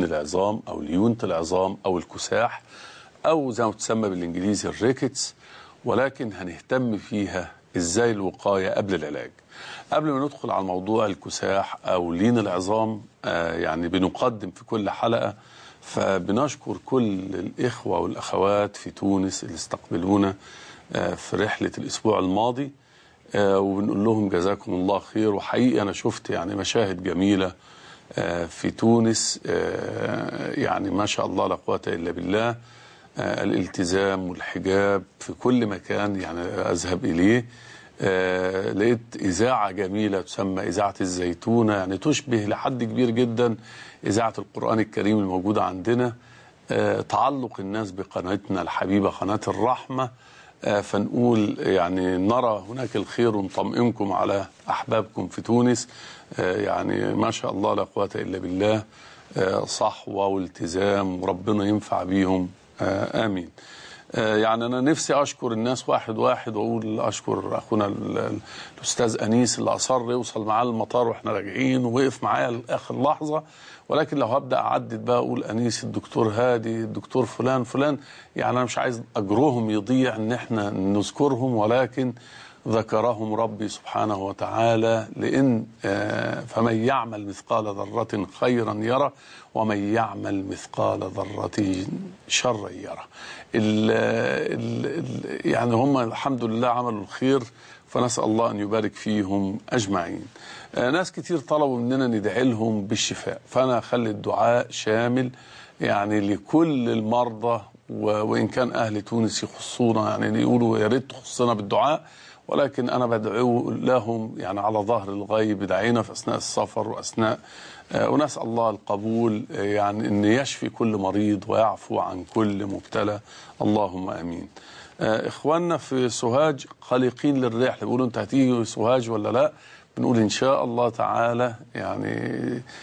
العظام او ليونة العظام او الكساح او زي ما تسمى بالانجليزي الريكتس ولكن هنهتم فيها ازاي الوقايه قبل العلاج قبل ما ندخل على موضوع الكساح او لين العظام آه يعني بنقدم في كل حلقه فبنشكر كل الاخوه والاخوات في تونس اللي استقبلونا آه في رحله الاسبوع الماضي آه وبنقول لهم جزاكم الله خير وحقيقي انا شفت يعني مشاهد جميله آه في تونس آه يعني ما شاء الله لا قوه الا بالله آه الالتزام والحجاب في كل مكان يعني اذهب اليه آه لقيت اذاعه جميله تسمى اذاعه الزيتونه يعني تشبه لحد كبير جدا اذاعه القران الكريم الموجوده عندنا آه تعلق الناس بقناتنا الحبيبه قناه الرحمه آه فنقول يعني نرى هناك الخير ونطمئنكم على احبابكم في تونس آه يعني ما شاء الله لا قوه الا بالله آه صحوه والتزام وربنا ينفع بيهم آه امين آه يعني انا نفسي اشكر الناس واحد واحد واقول اشكر اخونا الاستاذ انيس اللي اصر يوصل معاه المطار واحنا راجعين ووقف معايا لاخر لحظه ولكن لو هبدا اعدد بقى اقول انيس الدكتور هادي الدكتور فلان فلان يعني انا مش عايز اجرهم يضيع ان احنا نذكرهم ولكن ذكرهم ربي سبحانه وتعالى لان آه فمن يعمل مثقال ذره خيرا يره ومن يعمل مثقال ذره شرا يره ال ال ال يعني هم الحمد لله عملوا الخير فنسال الله ان يبارك فيهم اجمعين آه ناس كتير طلبوا مننا ندعي لهم بالشفاء فانا اخلي الدعاء شامل يعني لكل المرضى وان كان اهل تونس يخصونا يعني يقولوا يا ريت تخصنا بالدعاء ولكن انا بدعو لهم يعني على ظهر الغيب دعينا في اثناء السفر واثناء آه ونسال الله القبول آه يعني ان يشفي كل مريض ويعفو عن كل مبتلى اللهم امين. آه اخواننا في سوهاج قلقين للرحله بيقولوا انت هتيجي سوهاج ولا لا؟ بنقول ان شاء الله تعالى يعني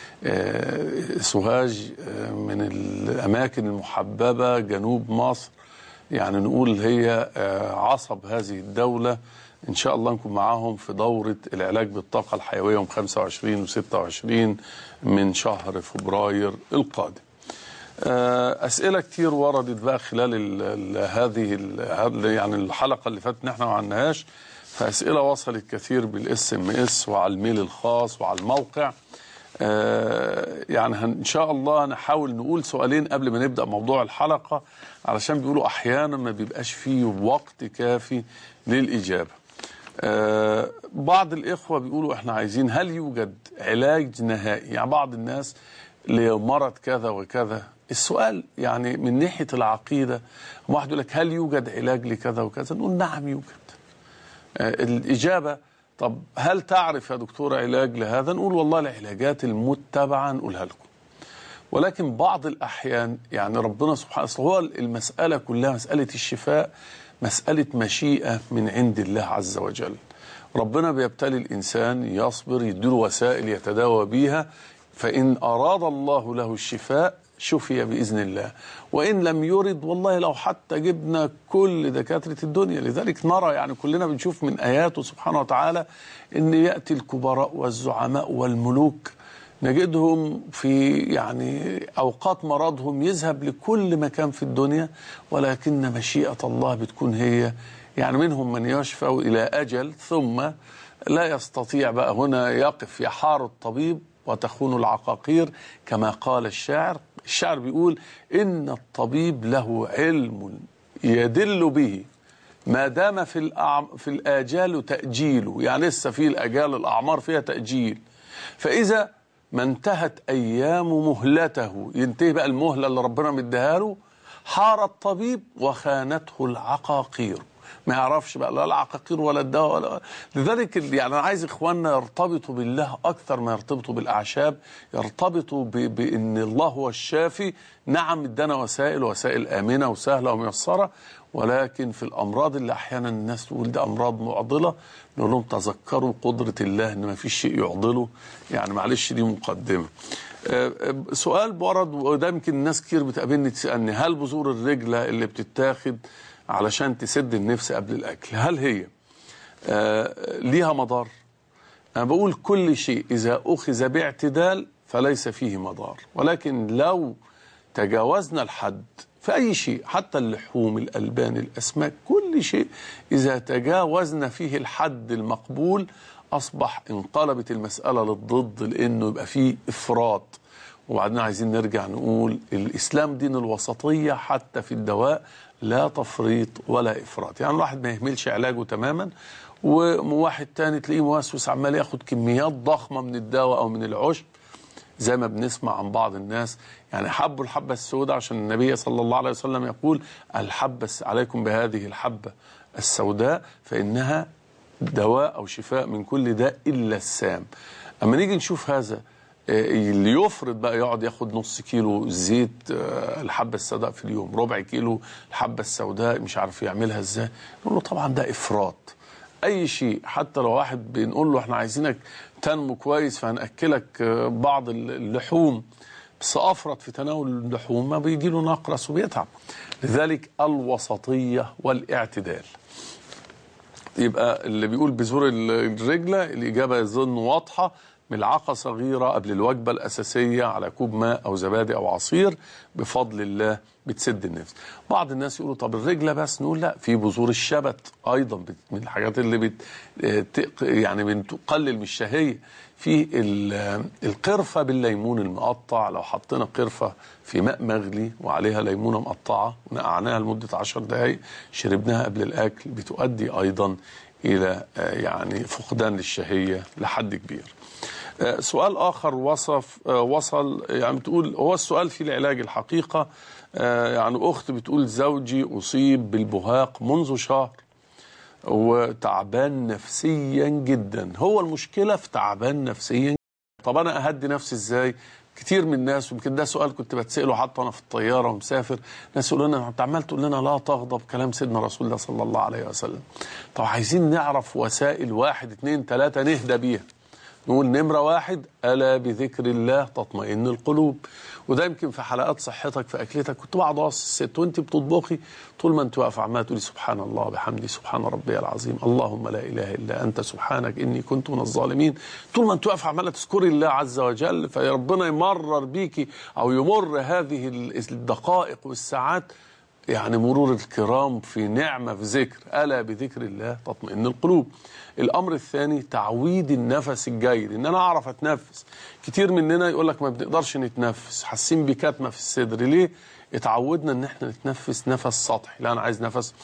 سوهاج من الاماكن المحببه جنوب مصر يعني نقول هي عصب هذه الدوله ان شاء الله نكون معاهم في دوره العلاج بالطاقه الحيويه يوم 25 و26 من شهر فبراير القادم. اسئله كتير وردت بقى خلال ال ال هذه ال يعني الحلقه اللي فاتت احنا ما عندناهاش فاسئله وصلت كثير بالاس ام اس وعلى الميل الخاص وعلى الموقع. يعني ان شاء الله نحاول نقول سؤالين قبل ما نبدا موضوع الحلقه علشان بيقولوا احيانا ما بيبقاش فيه وقت كافي للاجابه. آه بعض الإخوة بيقولوا إحنا عايزين هل يوجد علاج نهائي يعني بعض الناس لمرض كذا وكذا السؤال يعني من ناحية العقيدة واحد يقول لك هل يوجد علاج لكذا وكذا نقول نعم يوجد آه الإجابة طب هل تعرف يا دكتور علاج لهذا نقول والله العلاجات المتبعة نقولها لكم ولكن بعض الأحيان يعني ربنا سبحانه هو المسألة كلها مسألة الشفاء مسألة مشيئة من عند الله عز وجل ربنا بيبتلي الإنسان يصبر يديله وسائل يتداوى بيها فإن أراد الله له الشفاء شفي بإذن الله وإن لم يرد والله لو حتى جبنا كل دكاترة الدنيا لذلك نرى يعني كلنا بنشوف من آياته سبحانه وتعالى أن يأتي الكبراء والزعماء والملوك نجدهم في يعني اوقات مرضهم يذهب لكل مكان في الدنيا ولكن مشيئه الله بتكون هي يعني منهم من يشفى الى اجل ثم لا يستطيع بقى هنا يقف يحار الطبيب وتخون العقاقير كما قال الشاعر الشاعر بيقول ان الطبيب له علم يدل به ما دام في الأعم في الاجال تاجيله يعني لسه في الاجال الاعمار فيها تاجيل فاذا ما انتهت ايام مهلته ينتهي بقى المهله اللي ربنا مديها له حار الطبيب وخانته العقاقير ما يعرفش بقى لا العقاقير ولا الدواء ولا لذلك يعني انا عايز اخواننا يرتبطوا بالله اكثر ما يرتبطوا بالاعشاب يرتبطوا ب... بان الله هو الشافي نعم ادانا وسائل وسائل امنه وسهله وميسره ولكن في الامراض اللي احيانا الناس تقول دي امراض معضله نقول لهم تذكروا قدره الله ان ما فيش شيء يعضله يعني معلش دي مقدمه سؤال ورد وده يمكن الناس كتير بتقابلني تسالني هل بذور الرجله اللي بتتاخد علشان تسد النفس قبل الاكل هل هي آه ليها مضار انا بقول كل شيء اذا اخذ باعتدال فليس فيه مضار ولكن لو تجاوزنا الحد في أي شيء حتى اللحوم الألبان الأسماك كل شيء إذا تجاوزنا فيه الحد المقبول أصبح انقلبت المسألة للضد لأنه يبقى فيه إفراط وبعدين عايزين نرجع نقول الإسلام دين الوسطية حتى في الدواء لا تفريط ولا إفراط يعني الواحد ما يهملش علاجه تماما وواحد تاني تلاقيه موسوس عمال ياخد كميات ضخمة من الدواء أو من العشب زي ما بنسمع عن بعض الناس يعني حبوا الحبة السوداء عشان النبي صلى الله عليه وسلم يقول الحبة عليكم بهذه الحبة السوداء فإنها دواء أو شفاء من كل داء إلا السام أما نيجي نشوف هذا اللي يفرض بقى يقعد ياخد نص كيلو زيت الحبة السوداء في اليوم ربع كيلو الحبة السوداء مش عارف يعملها ازاي نقول له طبعا ده إفراط أي شيء حتى لو واحد بنقول له احنا عايزينك تنمو كويس فهنأكلك بعض اللحوم بس أفرط في تناول اللحوم ما بيجي له نقرس وبيتعب لذلك الوسطية والاعتدال يبقى اللي بيقول بزور الرجلة الإجابة يظن واضحة ملعقة صغيرة قبل الوجبة الأساسية على كوب ماء أو زبادي أو عصير بفضل الله بتسد النفس بعض الناس يقولوا طب الرجلة بس نقول لا في بذور الشبت أيضا من الحاجات اللي بت يعني بتقلل من الشهية في القرفة بالليمون المقطع لو حطينا قرفة في ماء مغلي وعليها ليمونة مقطعة ونقعناها لمدة عشر دقايق شربناها قبل الأكل بتؤدي أيضا إلى يعني فقدان للشهية لحد كبير سؤال آخر وصف وصل يعني بتقول هو السؤال في العلاج الحقيقة يعني أخت بتقول زوجي أصيب بالبهاق منذ شهر وتعبان نفسيا جدا هو المشكلة في تعبان نفسيا طب أنا أهدي نفسي إزاي كتير من الناس ويمكن ده سؤال كنت بتسأله حتى أنا في الطيارة ومسافر ناس يقولوا لنا أنت عمال تقول لنا لا تغضب كلام سيدنا رسول الله صلى الله عليه وسلم طب عايزين نعرف وسائل واحد اتنين تلاتة نهدى بيها نقول نمرة واحد ألا بذكر الله تطمئن القلوب وده يمكن في حلقات صحتك في أكلتك كنت بقعد أوصي الست وأنت بتطبخي طول ما أنت واقفة عمالة تقولي سبحان الله بحمدي سبحان ربي العظيم اللهم لا إله إلا أنت سبحانك إني كنت من الظالمين طول ما أنت واقفة عمالة تذكري الله عز وجل فربنا يمرر بيكي أو يمر هذه الدقائق والساعات يعني مرور الكرام في نعمة في ذكر ألا بذكر الله تطمئن القلوب الأمر الثاني تعويد النفس الجيد إن أنا أعرف أتنفس كتير مننا يقول لك ما بنقدرش نتنفس حاسين بكتمة في الصدر ليه اتعودنا ان احنا نتنفس نفس سطحي لا انا عايز نفس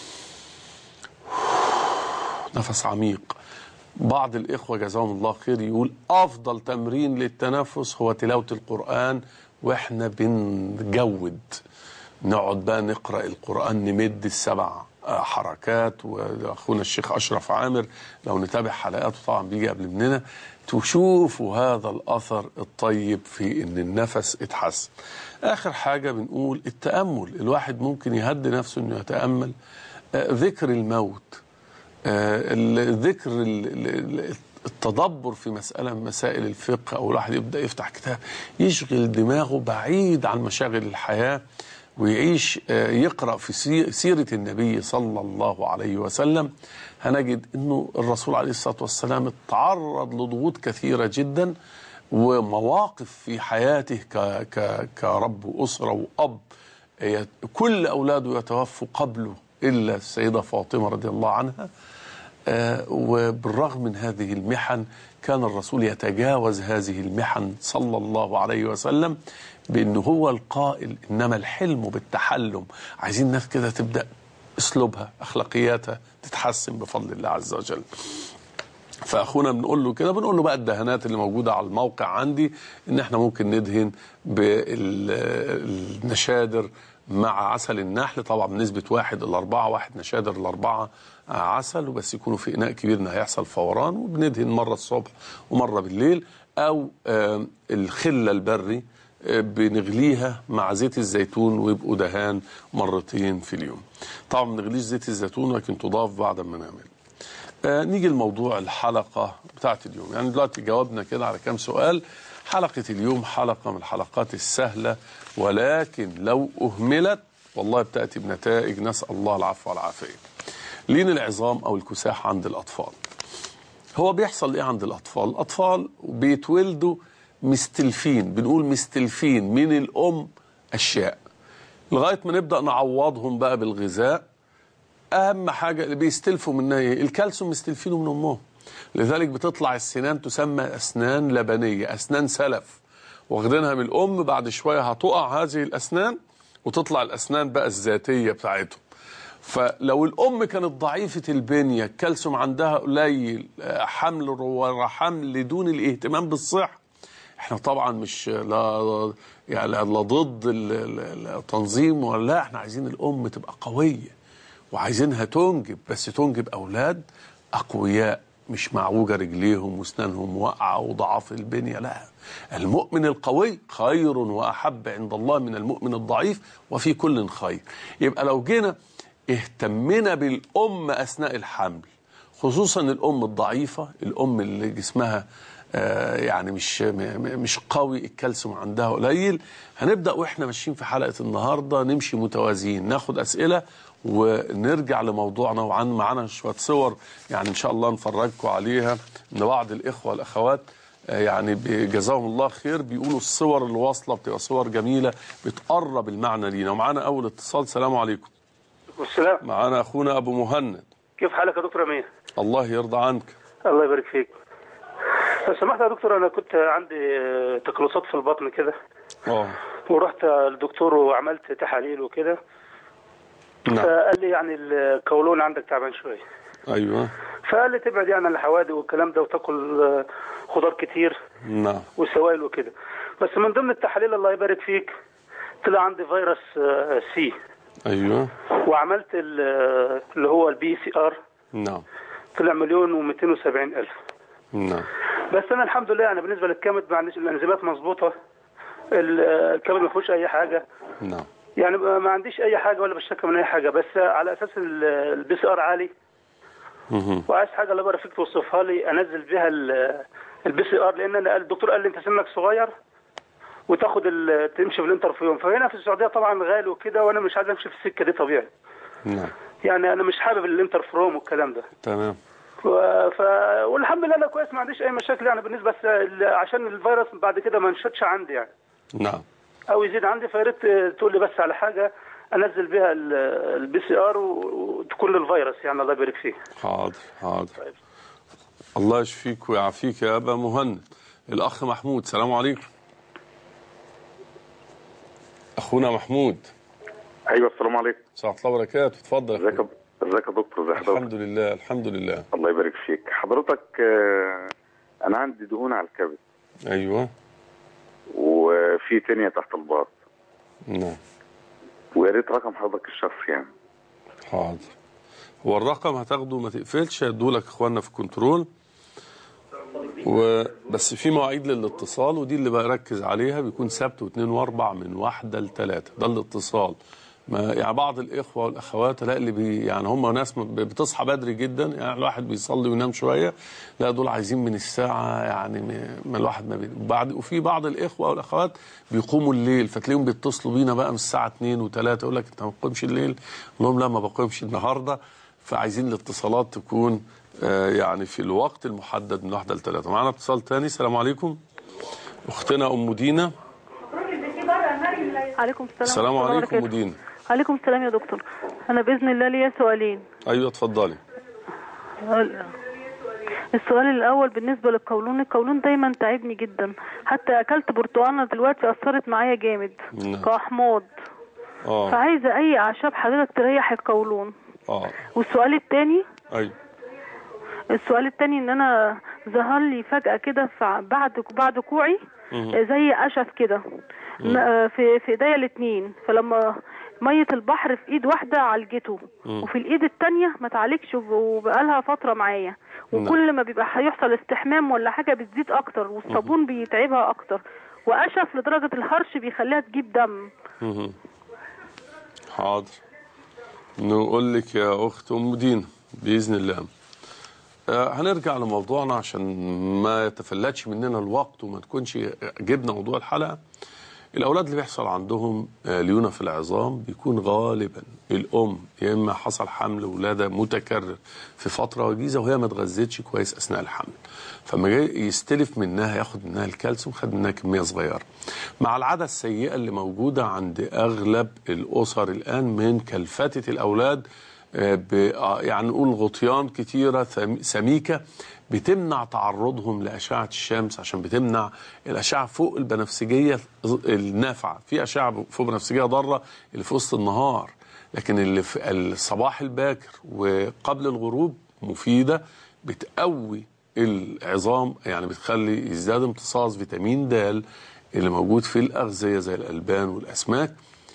نفس عميق بعض الإخوة جزاهم الله خير يقول أفضل تمرين للتنفس هو تلاوة القرآن وإحنا بنجود نقعد بقى نقرأ القرآن نمد السبع حركات واخونا الشيخ اشرف عامر لو نتابع حلقاته طبعا بيجي قبل مننا تشوفوا هذا الاثر الطيب في ان النفس اتحسن اخر حاجه بنقول التامل الواحد ممكن يهدي نفسه انه يتامل آه ذكر الموت آه ذكر التدبر في مسألة من مسائل الفقه أو الواحد يبدأ يفتح كتاب يشغل دماغه بعيد عن مشاغل الحياة ويعيش يقرأ في سيرة النبي صلى الله عليه وسلم هنجد أنه الرسول عليه الصلاة والسلام تعرض لضغوط كثيرة جدا ومواقف في حياته ك ك كرب أسرة وأب كل أولاده يتوفوا قبله إلا السيدة فاطمة رضي الله عنها وبالرغم من هذه المحن كان الرسول يتجاوز هذه المحن صلى الله عليه وسلم بأنه هو القائل إنما الحلم بالتحلم عايزين الناس كده تبدأ أسلوبها أخلاقياتها تتحسن بفضل الله عز وجل فاخونا بنقول له كده بنقول له بقى الدهانات اللي موجوده على الموقع عندي ان احنا ممكن ندهن بالنشادر مع عسل النحل طبعا بنسبه واحد الى اربعه واحد نشادر الاربعه عسل وبس يكونوا في اناء كبير ان هيحصل فوران وبندهن مره الصبح ومره بالليل او الخله البري بنغليها مع زيت الزيتون ويبقوا دهان مرتين في اليوم طبعا ما بنغليش زيت الزيتون لكن تضاف بعد ما نعمل آه نيجي لموضوع الحلقة بتاعت اليوم يعني دلوقتي جاوبنا كده على كام سؤال حلقة اليوم حلقة من الحلقات السهلة ولكن لو أهملت والله بتأتي بنتائج نسأل الله العفو والعافية لين العظام أو الكساح عند الأطفال هو بيحصل إيه عند الأطفال الأطفال بيتولدوا مستلفين بنقول مستلفين من الام اشياء لغايه ما نبدا نعوضهم بقى بالغذاء اهم حاجه اللي بيستلفوا منها ايه الكالسيوم مستلفينه من امهم لذلك بتطلع السنان تسمى اسنان لبنيه اسنان سلف واخدينها من الام بعد شويه هتقع هذه الاسنان وتطلع الاسنان بقى الذاتيه بتاعتهم فلو الام كانت ضعيفه البنيه الكالسيوم عندها قليل آه، حمل ورا حمل دون الاهتمام بالصحه احنا طبعا مش لا يعني لا ضد ال- ال- التنظيم ولا لا احنا عايزين الام تبقى قويه وعايزينها تنجب بس تنجب اولاد اقوياء مش معوجه رجليهم واسنانهم واقعه وضعاف البنيه لا المؤمن القوي خير واحب عند الله من المؤمن الضعيف وفي كل خير يبقى لو جينا اهتمنا بالام اثناء الحمل خصوصا الام الضعيفه الام اللي جسمها آه، يعني مش م- م- مش قوي الكالسيوم عندها قليل هنبدا واحنا ماشيين في حلقه النهارده نمشي متوازيين ناخد اسئله ونرجع لموضوعنا وعن معانا شويه صور يعني ان شاء الله نفرجكم عليها ان بعض الاخوه والاخوات آه، يعني جزاهم الله خير بيقولوا الصور اللي واصله بتبقى صور جميله بتقرب المعنى لينا ومعانا اول اتصال السلام عليكم والسلام معانا اخونا ابو مهند كيف حالك يا دكتور امير الله يرضى عنك الله يبارك فيك لو سمحت يا دكتور انا كنت عندي آه، تقلصات في البطن كده اه ورحت للدكتور وعملت تحاليل وكده نعم فقال لي يعني القولون عندك تعبان شويه ايوه فقال لي تبعد يعني عن الحوادق والكلام ده وتاكل آه، خضار كتير نعم وسوائل وكده بس من ضمن التحاليل الله يبارك فيك طلع عندي فيروس آه، سي ايوه وعملت ال- آه، اللي هو البي سي ار نعم طلع مليون ومئتين وسبعين الف نعم بس انا الحمد لله يعني بالنسبه للكبد ما عنديش الانزيمات مظبوطه ال- الكبد ما فيهوش اي حاجه نعم يعني ما ما عنديش اي حاجه ولا بشتكي من اي حاجه بس على اساس البي سي ار عالي مهم. وعايز حاجه الله يبارك فيك توصفها لي انزل بيها البي سي ار لان انا الدكتور قال لي انت سنك صغير وتاخد ال- تمشي في الانترفيون فهنا في السعوديه طبعا غالي وكده وانا مش عايز امشي في السكه دي طبيعي نعم يعني انا مش حابب الانترفروم والكلام ده تمام ف... ف... والحمد لله انا كويس ما عنديش اي مشاكل يعني بالنسبه بس ال- عشان الفيروس بعد كده ما نشطش عندي يعني نعم او يزيد عندي فيا ريت تقول لي بس على حاجه انزل بيها البي سي ار وتكون للفيروس يعني الله يبارك فيه حاضر حاضر الله يشفيك ويعافيك يا ابا مهند الاخ محمود السلام عليكم اخونا محمود ايوه السلام عليكم سلام الله وبركاته اتفضل يا ازيك أخوي. يا- ازيك يا دكتور ازي حضرتك الحمد لله الحمد لله الله يبارك فيك حضرتك آه، انا عندي دهون على الكبد ايوه وفي تانية تحت الباط نعم ويا ريت رقم حضرتك الشخصي يعني حاضر هو الرقم هتاخده ما تقفلش هيدولك اخواننا في كنترول وبس في مواعيد للاتصال ودي اللي بركز عليها بيكون سبت واثنين واربع من واحدة لثلاثة ده الاتصال ما يعني بعض الاخوه والاخوات لا اللي بي يعني هم ناس م- بتصحى بدري جدا يعني الواحد بيصلي وينام شويه لا دول عايزين من الساعه يعني م- ما الواحد ما بي وبعد وفي بعض الاخوه والاخوات بيقوموا الليل فتلاقيهم بيتصلوا بينا بقى من الساعه 2 و3 يقول لك انت ما بتقومش الليل؟ نقول لهم لا ما بقومش النهارده فعايزين الاتصالات تكون آه، يعني في الوقت المحدد من واحدة لثلاثة معانا اتصال تاني السلام عليكم اختنا ام دينا عليكم السلام السلام ورحمة الله عليكم وبركاته. ام دينا عليكم السلام يا دكتور انا باذن الله ليا سؤالين ايوه اتفضلي السؤال الاول بالنسبه للقولون القولون دايما تعبني جدا حتى اكلت برتقانه دلوقتي اثرت معايا جامد نعم. كاحماض اه فعايزه اي اعشاب حضرتك تريح القولون اه والسؤال الثاني ايوه السؤال الثاني ان انا ظهر لي فجاه كده في- بعد بعد كوعي مم. زي قشف كده ن- في في ايديا الاثنين فلما ميه البحر في ايد واحده عالجته مم. وفي الايد الثانيه ما تعالجش وب- وبقالها فتره معايا وكل ما بيبقى هيحصل استحمام ولا حاجه بتزيد اكتر والصابون بيتعبها اكتر وقشف لدرجه الهرش بيخليها تجيب دم مهم. حاضر نقول لك يا اخت ام دينا باذن الله آه، هنرجع لموضوعنا عشان ما يتفلتش مننا الوقت وما تكونش جبنا موضوع الحلقه الاولاد اللي بيحصل عندهم آه، ليونه في العظام بيكون غالبا الام يا اما حصل حمل ولاده متكرر في فتره وجيزه وهي ما اتغذتش كويس اثناء الحمل فما جاي يستلف منها ياخد منها الكالسيوم خد منها كميه صغيره مع العاده السيئه اللي موجوده عند اغلب الاسر الان من كلفتة الاولاد آه، ب- آه، يعني نقول غطيان كتيره ثم- سميكه بتمنع تعرضهم لأشعة الشمس عشان بتمنع الأشعة فوق البنفسجية النافعة في أشعة فوق بنفسجية ضارة اللي في وسط النهار لكن اللي في الصباح الباكر وقبل الغروب مفيدة بتقوي العظام يعني بتخلي يزداد امتصاص فيتامين د اللي موجود في الأغذية زي الألبان والأسماك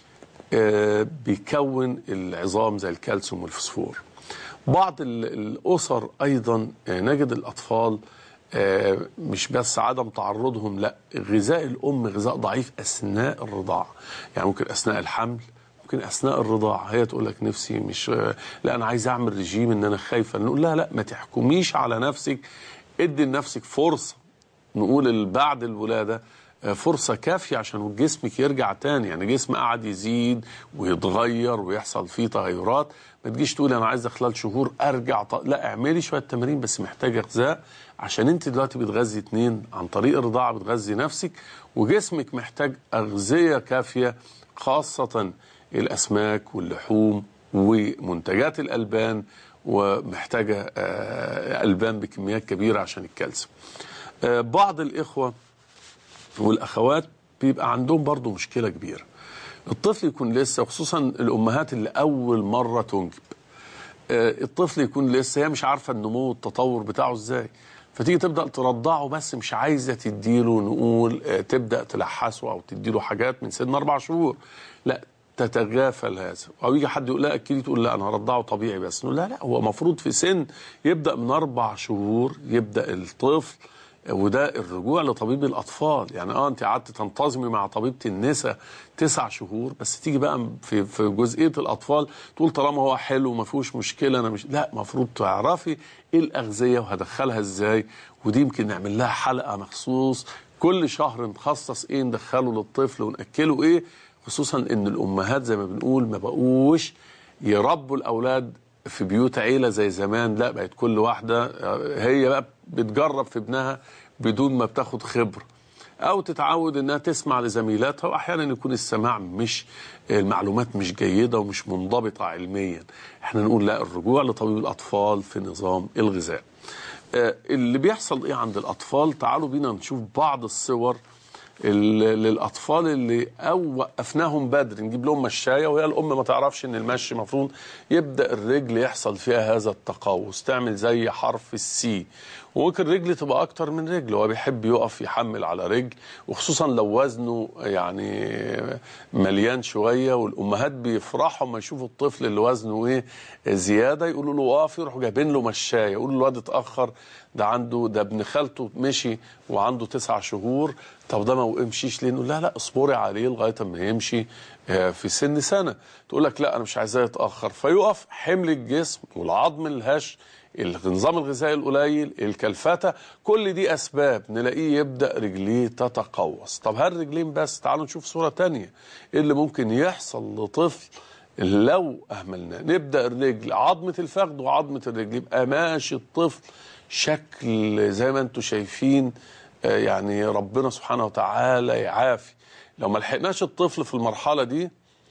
آه، بيكون العظام زي الكالسيوم والفوسفور بعض ال- الأسر أيضا آه، نجد الأطفال آه، مش بس عدم تعرضهم لا غذاء الأم غذاء ضعيف أثناء الرضاعة يعني ممكن أثناء الحمل ممكن أثناء الرضاعة هي تقول لك نفسي مش آه، لا أنا عايز أعمل رجيم إن أنا خايفة نقول لا لا ما تحكميش على نفسك ادي لنفسك فرصة نقول ال- بعد الولادة آه، فرصة كافية عشان جسمك يرجع تاني يعني جسم قاعد يزيد ويتغير ويحصل فيه تغيرات ما تجيش تقول انا عايزه خلال شهور ارجع ط... لا اعملي شويه تمارين بس محتاجه غذاء عشان انت دلوقتي بتغذي اتنين عن طريق الرضاعه بتغذي نفسك وجسمك محتاج اغذيه كافيه خاصه الاسماك واللحوم ومنتجات الالبان ومحتاجه آه، البان بكميات كبيره عشان الكالسيوم آه، بعض الاخوه والاخوات بيبقى عندهم برضو مشكله كبيره الطفل يكون لسه خصوصا الامهات اللي اول مره تنجب آه، الطفل يكون لسه هي مش عارفه النمو والتطور بتاعه ازاي فتيجي تبدا ترضعه بس مش عايزه تديله نقول آه، تبدا تلحسه او تديله حاجات من سن اربع شهور لا تتغافل هذا او يجي حد يقول لا اكيد تقول لا انا هرضعه طبيعي بس نقول لا لا هو المفروض في سن يبدا من اربع شهور يبدا الطفل وده الرجوع لطبيب الاطفال يعني اه انت قعدت تنتظمي مع طبيبه النساء تسع شهور بس تيجي بقى في في جزئيه الاطفال تقول طالما هو حلو وما فيهوش مشكله انا مش لا المفروض تعرفي ايه الاغذيه وهدخلها ازاي ودي يمكن نعمل لها حلقه مخصوص كل شهر نخصص ايه ندخله للطفل وناكله ايه خصوصا ان الامهات زي ما بنقول ما بقوش يربوا الاولاد في بيوت عيله زي زمان لا بقت كل واحده هي بقى بتجرب في ابنها بدون ما بتاخد خبره او تتعود انها تسمع لزميلاتها واحيانا يكون السماع مش المعلومات مش جيده ومش منضبطه علميا احنا نقول لا الرجوع لطبيب الاطفال في نظام الغذاء آه، اللي بيحصل ايه عند الاطفال تعالوا بينا نشوف بعض الصور ال- للاطفال اللي او وقفناهم بدري نجيب لهم مشايه وهي الام ما تعرفش ان المشي المفروض يبدا الرجل يحصل فيها هذا التقوس تعمل زي حرف السي وممكن رجل تبقى اكتر من رجل هو بيحب يقف يحمل على رجل وخصوصا لو وزنه يعني مليان شويه والامهات بيفرحوا لما يشوفوا الطفل اللي وزنه ايه زياده يقولوا له اقف يروحوا جايبين له مشايه يقولوا له الواد اتاخر ده عنده ده ابن خالته مشي وعنده تسع شهور طب ده ما وقمشيش ليه؟ نقول لا لا اصبري عليه لغايه اما يمشي آه، في سن سنه تقول لك لا انا مش عايزاه يتاخر فيقف حمل الجسم والعظم الهش النظام الغذائي القليل الكلفتة كل دي أسباب نلاقيه يبدأ رجليه تتقوس طب هل رجلين بس تعالوا نشوف صورة تانية إيه اللي ممكن يحصل لطفل لو أهملناه نبدأ الرجل عظمة الفخذ وعظمة الرجل يبقى ماشي الطفل شكل زي ما انتم شايفين آه، يعني ربنا سبحانه وتعالى يعافي لو ما لحقناش الطفل في المرحلة دي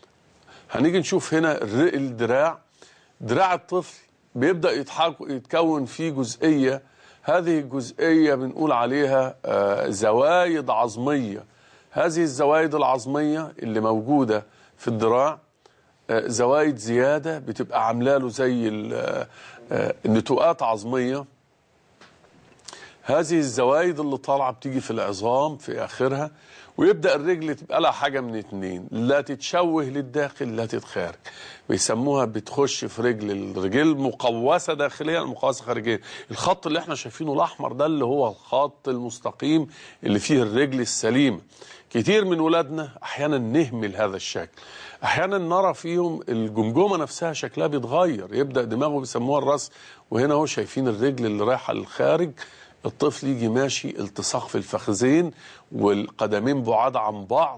هنيجي نشوف هنا الر- الدراع دراع الطفل بيبدأ يتحك يتكون فيه جزئية هذه الجزئية بنقول عليها آه، زوايد عظمية هذه الزوايد العظمية اللي موجودة في الدراع آه، زوايد زيادة بتبقى عاملة له زي ال- آه، آه، نتوءات عظمية هذه الزوايد اللي طالعه بتيجي في العظام في اخرها ويبدا الرجل تبقى لها حاجه من اتنين لا تتشوه للداخل لا تتخارج بيسموها بتخش في رجل الرجل مقوسه داخليا مقوسه خارجيا الخط اللي احنا شايفينه الاحمر ده اللي هو الخط المستقيم اللي فيه الرجل السليمه كتير من ولادنا احيانا نهمل هذا الشكل احيانا نرى فيهم الجمجمه نفسها شكلها بيتغير يبدا دماغه بيسموها الراس وهنا اهو شايفين الرجل اللي رايحه للخارج الطفل يجي ماشي التصاق في الفخذين والقدمين بعاد عن بعض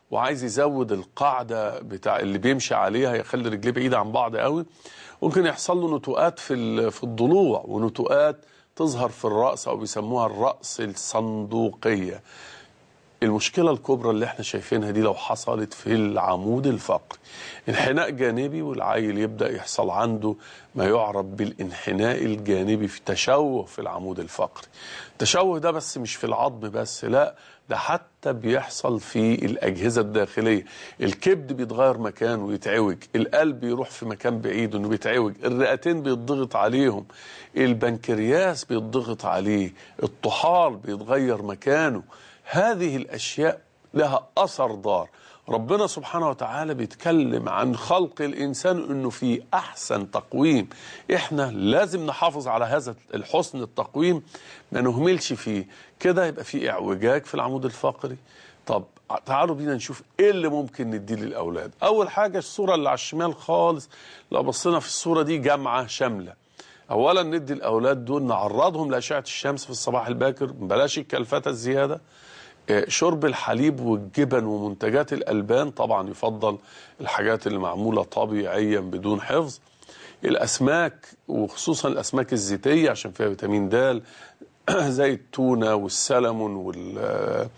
وعايز يزود القاعده بتاع اللي بيمشي عليها يخلي رجليه بعيده عن بعض قوي ممكن يحصل له نتوءات في ال- في الضلوع ونتوءات تظهر في الراس او بيسموها الراس الصندوقيه المشكلة الكبرى اللي احنا شايفينها دي لو حصلت في العمود الفقري انحناء جانبي والعيل يبدأ يحصل عنده ما يعرف بالانحناء الجانبي في تشوه في العمود الفقري التشوه ده بس مش في العظم بس لا ده حتى بيحصل في الأجهزة الداخلية الكبد بيتغير مكانه ويتعوج القلب يروح في مكان بعيد انه بيتعوج الرئتين بيتضغط عليهم البنكرياس بيتضغط عليه الطحال بيتغير مكانه هذه الأشياء لها أثر ضار ربنا سبحانه وتعالى بيتكلم عن خلق الإنسان أنه في أحسن تقويم إحنا لازم نحافظ على هذا الحسن التقويم ما نهملش فيه كده يبقى في اعوجاج في العمود الفقري طب تعالوا بينا نشوف ايه اللي ممكن نديه للاولاد اول حاجه الصوره اللي على الشمال خالص لو بصينا في الصوره دي جامعه شامله اولا ندي الاولاد دول نعرضهم لاشعه الشمس في الصباح الباكر بلاش الكلفته الزياده آه، شرب الحليب والجبن ومنتجات الالبان طبعا يفضل الحاجات اللي معموله طبيعيا بدون حفظ الاسماك وخصوصا الاسماك الزيتيه عشان فيها فيتامين د زي التونه والسلمون وال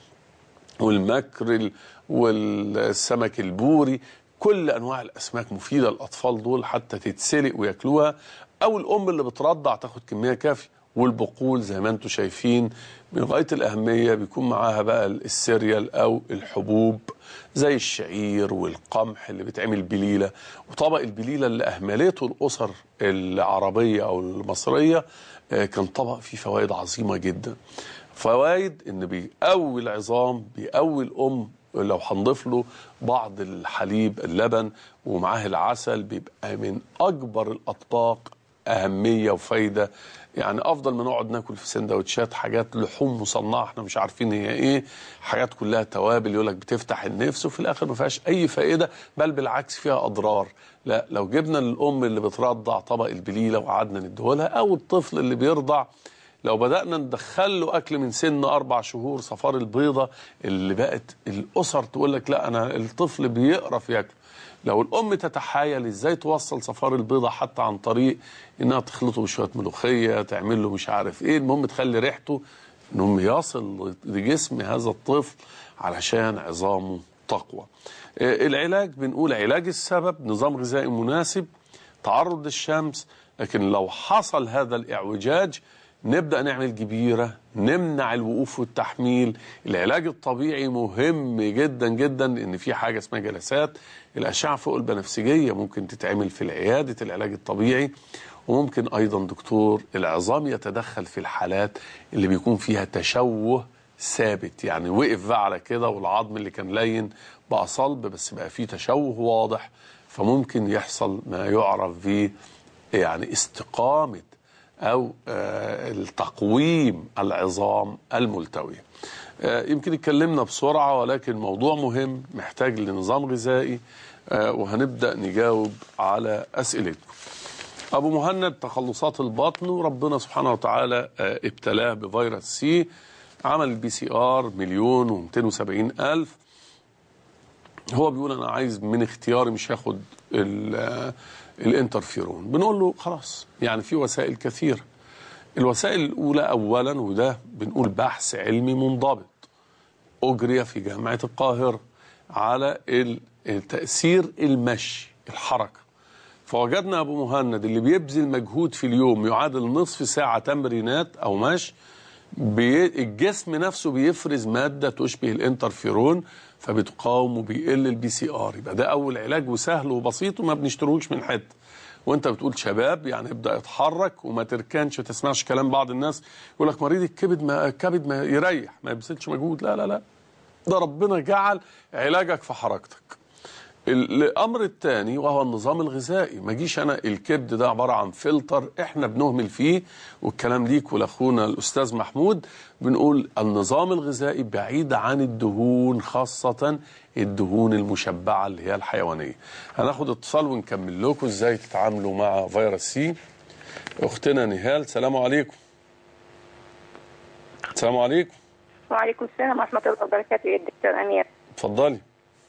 والمكرل والسمك البوري كل انواع الاسماك مفيده للاطفال دول حتى تتسلق وياكلوها او الام اللي بترضع تاخد كميه كافيه والبقول زي ما انتم شايفين من غايه الاهميه بيكون معاها بقى السيريال او الحبوب زي الشعير والقمح اللي بيتعمل بليله وطبق البليله اللي اهملته الاسر العربيه او المصريه آه، كان طبق فيه فوائد عظيمه جدا فوائد ان بيقوي العظام بيقوي الام لو هنضيف له بعض الحليب اللبن ومعاه العسل بيبقى من اكبر الاطباق اهميه وفايده يعني افضل ما نقعد ناكل في سندوتشات حاجات لحوم مصنعه احنا مش عارفين هي ايه حاجات كلها توابل يقول لك بتفتح النفس وفي الاخر ما فيهاش اي فائده بل بالعكس فيها اضرار لا لو جبنا الام اللي بترضع طبق البليله وقعدنا نديهولها او الطفل اللي بيرضع لو بدأنا ندخل له أكل من سن أربع شهور صفار البيضة اللي بقت الأسر تقول لك لا أنا الطفل بيقرف ياكله لو الأم تتحايل إزاي توصل صفار البيضة حتى عن طريق إنها تخلطه بشوية ملوخية تعمل له مش عارف إيه المهم تخلي ريحته إنهم يصل لجسم هذا الطفل علشان عظامه تقوى آه، العلاج بنقول علاج السبب نظام غذائي مناسب تعرض للشمس لكن لو حصل هذا الاعوجاج نبدأ نعمل جبيرة نمنع الوقوف والتحميل العلاج الطبيعي مهم جدا جدا ان في حاجة اسمها جلسات الأشعة فوق البنفسجية ممكن تتعمل في العيادة العلاج الطبيعي وممكن أيضا دكتور العظام يتدخل في الحالات اللي بيكون فيها تشوه ثابت يعني وقف بقى على كده والعظم اللي كان لين بقى صلب بس بقى فيه تشوه واضح فممكن يحصل ما يعرف ب يعني استقامة أو آه، التقويم العظام الملتوية آه، يمكن اتكلمنا بسرعة ولكن موضوع مهم محتاج لنظام غذائي آه، وهنبدأ نجاوب على أسئلتكم أبو مهند تخلصات البطن وربنا سبحانه وتعالى آه، ابتلاه بفيروس سي عمل البي سي ار مليون و270 ألف هو بيقول انا عايز من اختياري مش هاخد ال- الانترفيرون بنقول له خلاص يعني في وسائل كثيره الوسائل الاولى اولا وده بنقول بحث علمي منضبط اجري في جامعه القاهره على ال- تاثير المشي الحركه فوجدنا ابو مهند اللي بيبذل مجهود في اليوم يعادل نصف ساعه تمرينات او مشي بي... الجسم نفسه بيفرز ماده تشبه الانترفيرون فبتقاوم وبيقل البي سي ار يبقى ده اول علاج وسهل وبسيط وما بنشتروش من حته وانت بتقول شباب يعني ابدا اتحرك وما تركنش ما تسمعش كلام بعض الناس يقول لك مريض الكبد ما الكبد ما يريح ما يبذلش مجهود لا لا لا ده ربنا جعل علاجك في حركتك الامر الثاني وهو النظام الغذائي ما جيش انا الكبد ده عباره عن فلتر احنا بنهمل فيه والكلام ليك ولاخونا الاستاذ محمود بنقول النظام الغذائي بعيد عن الدهون خاصه الدهون المشبعه اللي هي الحيوانيه هناخد اتصال ونكمل لكم ازاي تتعاملوا مع فيروس سي اختنا نهال سلام عليكم السلام عليكم وعليكم السلام ورحمة الله وبركاته يا دكتور أمير اتفضلي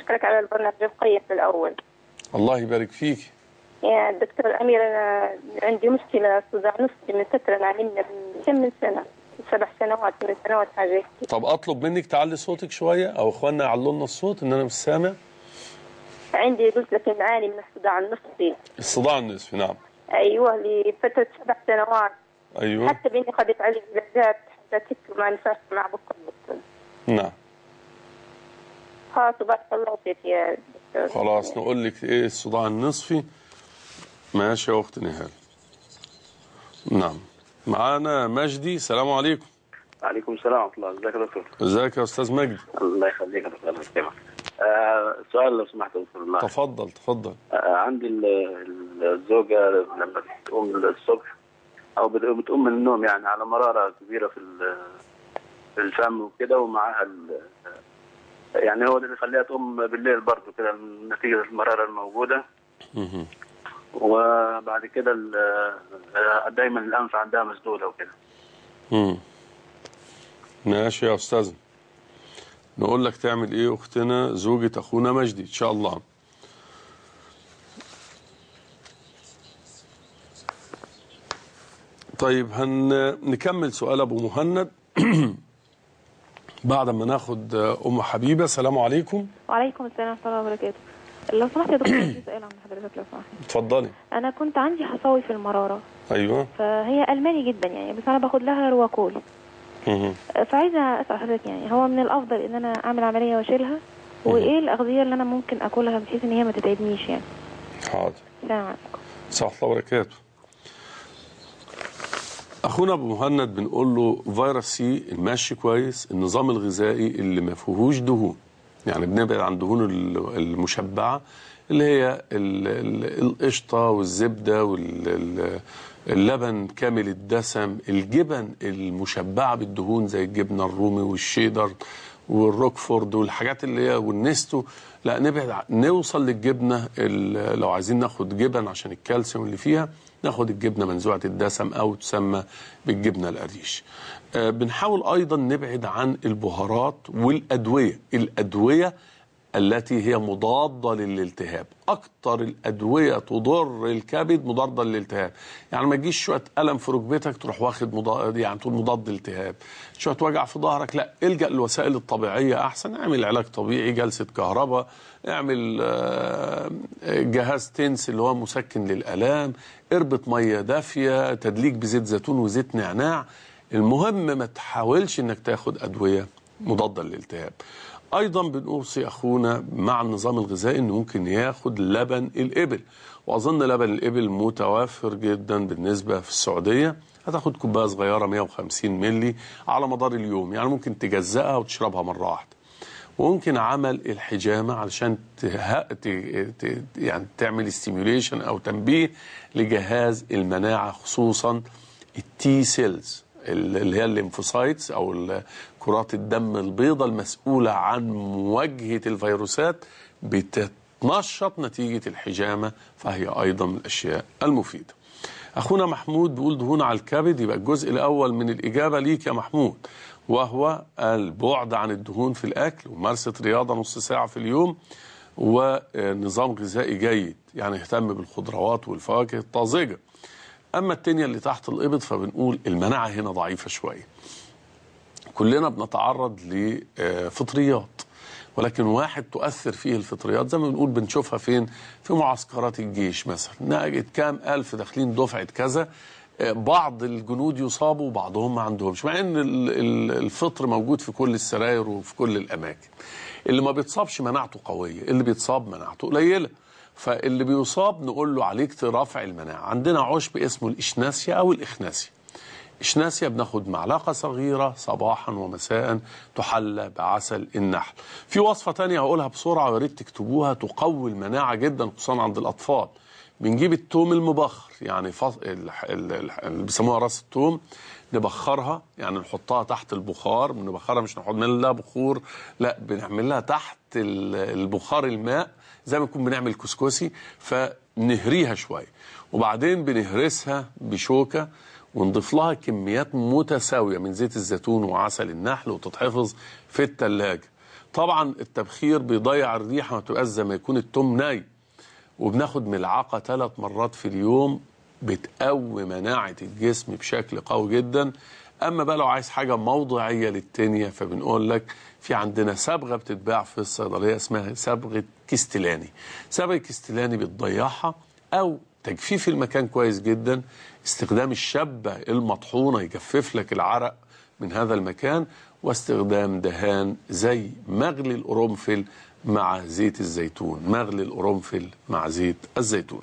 أشكرك على البرنامج القيم في الأول الله يبارك فيك يا دكتور الأمير أنا عندي مشكلة صداع نصفي من فترة أنا عاملنا من كم من سنة سبع سنوات من سنوات حاجة هيك. طب اطلب منك تعلي صوتك شويه او اخواننا يعلوا لنا الصوت ان انا مش سامع عندي قلت لك معاني من الصداع النصفي الصداع النصفي نعم أيوه لفترة سبع سنوات ايوه حتى بإني خدت عليه علاجات حتى كنت ما نفعش مع بكرة الدكتور نعم خلاص بارك الله فيك يا دكتور خلاص نقول لك ايه الصداع النصفي ماشي يا اخت نهال نعم معانا مجدي السلام عليكم وعليكم السلام ورحمة الله ازيك يا دكتور ازيك يا استاذ مجدي الله يخليك يا دكتور الله يسلمك آه سؤال لو سمحت يا دكتور الله تفضل تفضل آه عندي ال- ال- الزوجة لما بتقوم الصبح أو بت- بتقوم من النوم يعني على مرارة كبيرة في ال- في الفم وكده ومعاها ال- يعني هو ده اللي يخليها تقوم بالليل برضه كده نتيجة المرارة الموجودة مهم. وبعد كده ال- آه، دايما الأنف عندها مسدودة وكده مم. ماشي يا استاذ نقول لك تعمل ايه اختنا زوجة اخونا مجدي ان شاء الله طيب هنكمل سؤال ابو مهند بعد ما ناخد ام حبيبه السلام عليكم وعليكم السلام ورحمة الله وبركاته لو سمحت يا دكتور عندي سؤال عن حضرتك لو سمحت اتفضلي أنا كنت عندي حصاوي في المرارة ايوه فهي ألماني جدا يعني بس أنا باخد لها رواكول مهم. فعايزة أسأل حضرتك يعني هو من الأفضل إن أنا أعمل عملية وأشيلها وإيه الأغذية اللي أنا ممكن أكلها بحيث إن هي ما تتعبنيش يعني حاضر السلام عليكم صح الله وبركاته اخونا ابو مهند بنقول له فيروس سي المشي كويس النظام الغذائي اللي ما فيهوش دهون يعني بنبعد عن دهون ال- المشبعه اللي هي ال- ال- القشطه والزبده واللبن كامل الدسم الجبن المشبعه بالدهون زي الجبنه الرومي والشيدر والروكفورد والحاجات اللي هي والنستو لا نبعد ع- نوصل للجبنه ال- لو عايزين ناخد جبن عشان الكالسيوم اللي فيها ناخد الجبنه منزوعه الدسم او تسمى بالجبنه القريش. آه، بنحاول ايضا نبعد عن البهارات والادويه، الادويه التي هي مضاده للالتهاب، اكتر الادويه تضر الكبد مضاده للالتهاب، يعني ما تجيش شويه الم في ركبتك تروح واخد مضاد يعني تقول مضاد التهاب، شويه وجع في ظهرك لا الجا للوسائل الطبيعيه احسن، اعمل علاج طبيعي، جلسه كهرباء، اعمل آه، جهاز تنس اللي هو مسكن للالام، اربط ميه دافيه، تدليك بزيت زيتون وزيت نعناع، المهم ما تحاولش انك تاخد ادويه مضاده للالتهاب. ايضا بنوصي اخونا مع النظام الغذائي انه ممكن ياخد لبن الابل واظن لبن الابل متوفر جدا بالنسبه في السعوديه هتاخد كوبايه صغيره 150 ملي على مدار اليوم يعني ممكن تجزأها وتشربها مره واحده وممكن عمل الحجامه علشان ته... ت... ت... يعني تعمل ستيميوليشن او تنبيه لجهاز المناعه خصوصا التي سيلز اللي هي الليمفوسايتس او ال- كرات الدم البيضاء المسؤوله عن مواجهه الفيروسات بتتنشط نتيجه الحجامه فهي ايضا من الاشياء المفيده. اخونا محمود بيقول دهون على الكبد يبقى الجزء الاول من الاجابه ليك يا محمود وهو البعد عن الدهون في الاكل وممارسه رياضه نص ساعه في اليوم ونظام غذائي جيد يعني اهتم بالخضروات والفواكه الطازجه. اما التانية اللي تحت الابط فبنقول المناعه هنا ضعيفه شويه. كلنا بنتعرض لفطريات ولكن واحد تؤثر فيه الفطريات زي ما بنقول بنشوفها فين في معسكرات الجيش مثلا نجد كام ألف داخلين دفعة كذا آه، بعض الجنود يصابوا وبعضهم ما عندهمش مع ان ال- ال- الفطر موجود في كل السراير وفي كل الاماكن اللي ما بيتصابش مناعته قويه اللي بيتصاب مناعته قليله فاللي بيصاب نقول له عليك رفع المناعه عندنا عشب اسمه الاشناسيا او الاخناسيا إشناسيا بناخد معلقة صغيرة صباحا ومساء تحلى بعسل النحل في وصفة تانية هقولها بسرعة ويا ريت تكتبوها تقوي المناعة جدا خصوصا عند الأطفال بنجيب التوم المبخر يعني فص... ال... ال... ال... اللي بيسموها راس التوم نبخرها يعني نحطها تحت البخار بنبخرها مش نحط لها بخور لا بنعمل لها تحت ال- البخار الماء زي ما نكون بنعمل كسكسي فنهريها شويه وبعدين بنهرسها بشوكه ونضيف لها كميات متساويه من زيت الزيتون وعسل النحل وتتحفظ في الثلاجه طبعا التبخير بيضيع الريحه ما تبقاش زي ما يكون التوم ناي وبناخد ملعقه ثلاث مرات في اليوم بتقوي مناعه الجسم بشكل قوي جدا اما بقى لو عايز حاجه موضعيه للتانية فبنقول لك في عندنا صبغه بتتباع في الصيدليه اسمها صبغه كستلاني صبغه كستلاني بتضيعها او تجفيف المكان كويس جدا استخدام الشبه المطحونه يجفف لك العرق من هذا المكان واستخدام دهان زي مغلي القرنفل مع زيت الزيتون مغلي القرنفل مع زيت الزيتون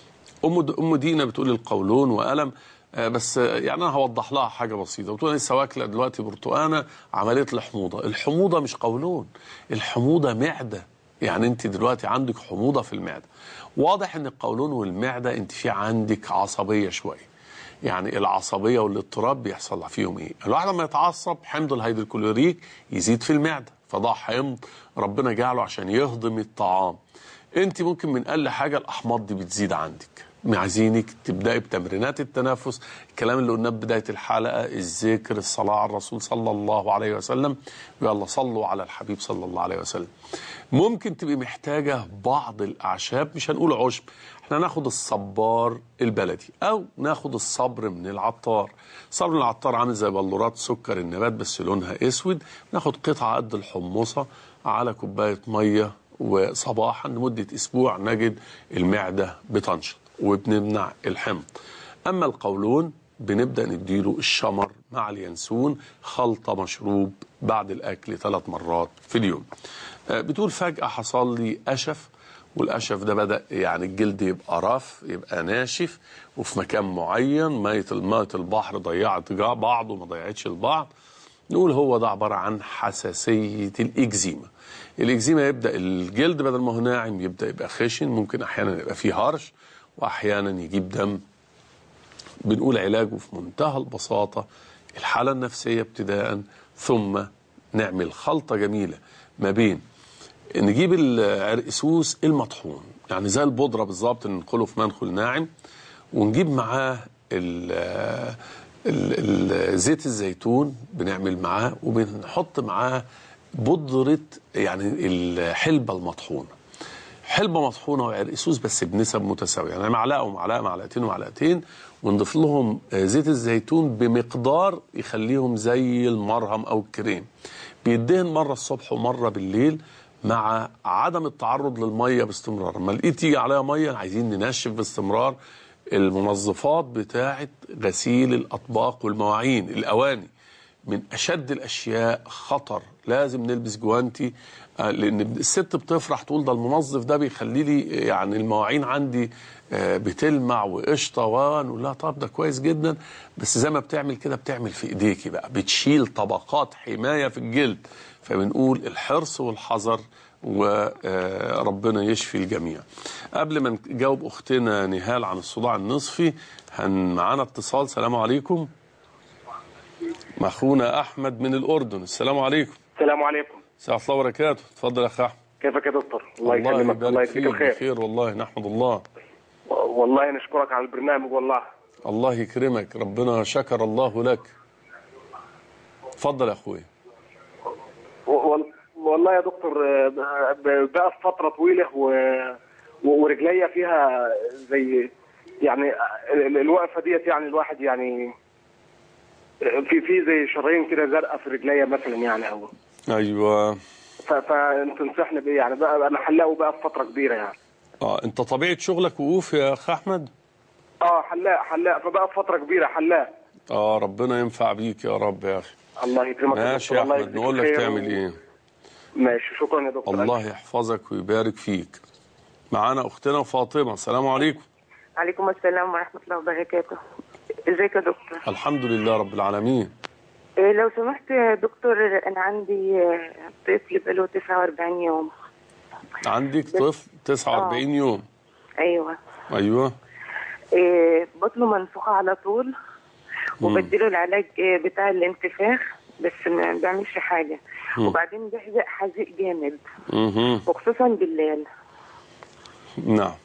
ام د- ام دينا بتقول القولون والم آه، بس آه، يعني انا هوضح لها حاجه بسيطه بتقول أنا لسه واكله دلوقتي برتقانه عملت لي حموضه الحموضه مش قولون الحموضه معده يعني انت دلوقتي عندك حموضه في المعده واضح ان القولون والمعده انت في عندك عصبيه شويه يعني العصبيه والاضطراب بيحصل فيهم ايه الواحد لما يتعصب حمض الهيدروكلوريك يزيد في المعده فده حمض ربنا جعله عشان يهضم الطعام انت ممكن من اقل حاجه الاحماض دي بتزيد عندك عايزينك تبداي بتمرينات التنفس الكلام اللي قلناه في بدايه الحلقه الذكر الصلاه على الرسول صلى الله عليه وسلم ويلا صلوا على الحبيب صلى الله عليه وسلم ممكن تبقي محتاجه بعض الاعشاب مش هنقول عشب احنا ناخد الصبار البلدي او ناخد الصبر من العطار صبر من العطار عامل زي بلورات سكر النبات بس لونها اسود ناخد قطعه قد الحمصه على كوبايه ميه وصباحا لمده اسبوع نجد المعده بتنشط وبنمنع الحمض اما القولون بنبدا نديله الشمر مع اليانسون خلطه مشروب بعد الاكل ثلاث مرات في اليوم آه، بتقول فجاه حصل لي اشف والاشف ده بدا يعني الجلد يبقى رف يبقى ناشف وفي مكان معين ميه ميه البحر ضيعت جا- بعض وما ضيعتش البعض نقول هو ده عباره عن حساسيه الاكزيما الاكزيما يبدا الجلد بدل ما هو ناعم يبدا يبقى خشن ممكن احيانا يبقى فيه هرش واحيانا يجيب دم بنقول علاجه في منتهى البساطة الحالة النفسية ابتداء ثم نعمل خلطة جميلة ما بين نجيب العرقسوس المطحون يعني زي البودرة بالظبط ننقله في منخل ناعم ونجيب معاه ال ال ال زيت الزيتون بنعمل معاه وبنحط معاه بودرة يعني الحلبة المطحونة حلبة مطحونة وعرقسوس بس بنسب متساوية يعني معلقة ومعلقة معلقتين ومعلقتين ونضيف لهم آه، زيت الزيتون بمقدار يخليهم زي المرهم أو الكريم بيدهن مرة الصبح ومرة بالليل مع عدم التعرض للمية باستمرار لما لقيت تيجي عليها مية عايزين ننشف باستمرار المنظفات بتاعة غسيل الأطباق والمواعين الأواني من اشد الاشياء خطر لازم نلبس جوانتي آه، لان الست بتفرح تقول ده المنظف ده بيخلي لي يعني المواعين عندي آه، بتلمع وقشطه ونقول لها طب ده كويس جدا بس زي ما بتعمل كده بتعمل في ايديكي بقى بتشيل طبقات حمايه في الجلد فبنقول الحرص والحذر وربنا يشفي الجميع قبل ما نجاوب اختنا نهال عن الصداع النصفي هن معانا اتصال سلام عليكم مع اخونا احمد من الاردن السلام عليكم السلام عليكم سلام الله وبركاته اتفضل يا اخ احمد كيفك يا دكتور الله الله يكرمك الله يبارك يجزيك فيك الخير بخير والله نحمد الله والله نشكرك على البرنامج والله الله يكرمك ربنا شكر الله لك اتفضل يا اخويا و- وال- والله يا دكتور آه، ب- بقى في فتره طويله و... و- ورجليا فيها زي يعني ال- الوقفه ديت يعني الواحد يعني في في زي شرايين كده زرقاء في رجليا مثلا يعني او ايوه ف- فانت تنصحني بايه يعني بقى انا حلاق بقى في فتره كبيره يعني اه انت طبيعه شغلك وقوف يا اخ احمد اه حلاق حلاق فبقى في فتره كبيره حلاق اه ربنا ينفع بيك يا رب يا اخي الله يكرمك ماشي دكتور، يا الله احمد يجزيك نقول لك الخير تعمل و- ايه ماشي شكرا يا دكتور الله يحفظك ويبارك فيك معانا اختنا فاطمه السلام عليكم عليكم السلام ورحمة الله وبركاته ازيك يا دكتور الحمد لله رب العالمين إيه لو سمحت يا دكتور انا عندي آه، طفل بقاله 49 يوم عندك طفل 49 يوم ايوه ايوه إيه بطنه منفوخة على طول وبديله العلاج آه، بتاع الانتفاخ بس ما بيعملش حاجة مم. وبعدين بيحزق حزيق جامد اها وخصوصا بالليل نعم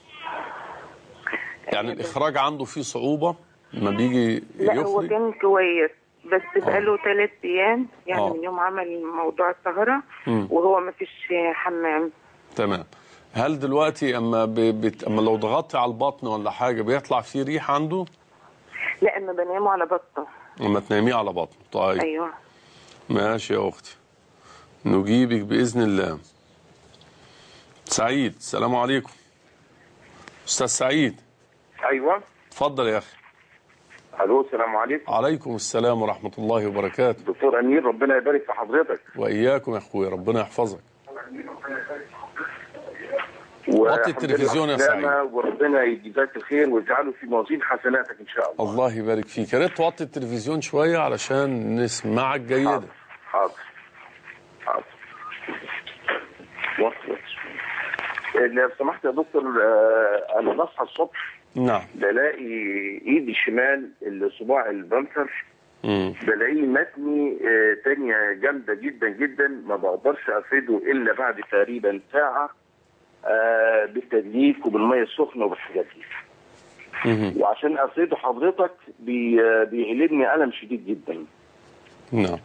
يعني الاخراج عنده فيه صعوبه لما بيجي لا هو يخرج كان كويس بس بقاله ثلاث ايام يعني آه. من يوم عمل موضوع السهره مم. وهو ما فيش حمام تمام هل دلوقتي اما ب... بت... اما لو ضغطتي على البطن ولا حاجه بيطلع فيه ريح عنده لا اما بنامه على بطه اما تناميه على بطن طيب ايوه ماشي يا اختي نجيبك باذن الله سعيد السلام عليكم استاذ سعيد ايوه اتفضل يا اخي الو السلام عليكم عليكم السلام ورحمه الله وبركاته دكتور امير ربنا يبارك في حضرتك واياكم يا اخويا ربنا يحفظك وحمد التلفزيون لله يا سعيد. سلامة، وربنا يجزاك الخير ويجعله في موازين حسناتك ان شاء الله الله يبارك فيك يا ريت توطي التلفزيون شويه علشان نسمعك جيدا حاضر حاضر وصل وصل. لو سمحت يا دكتور آه، انا بصحى الصبح نعم بلاقي ايدي الشمال الصباع البنكر مم. بلاقيه متني آه، تانية جامدة جدا جدا ما بقدرش افرده الا بعد تقريبا ساعة آه، بالتدليك وبالمية السخنة وبالحاجات دي مم. وعشان افرده حضرتك بي آه، بيقلبني الم شديد جدا نعم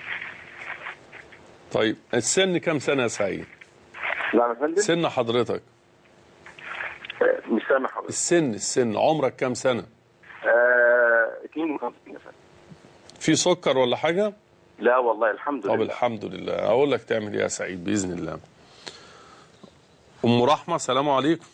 طيب السن كم سنه يا سعيد نعم يا فندم سن حضرتك آه، مش سامع حضرتك السن السن عمرك كم سنه آه، 52 يا فندم في سكر ولا حاجه لا والله الحمد طب لله الحمد لله اقول لك تعمل ايه يا سعيد باذن الله ام رحمه السلام عليكم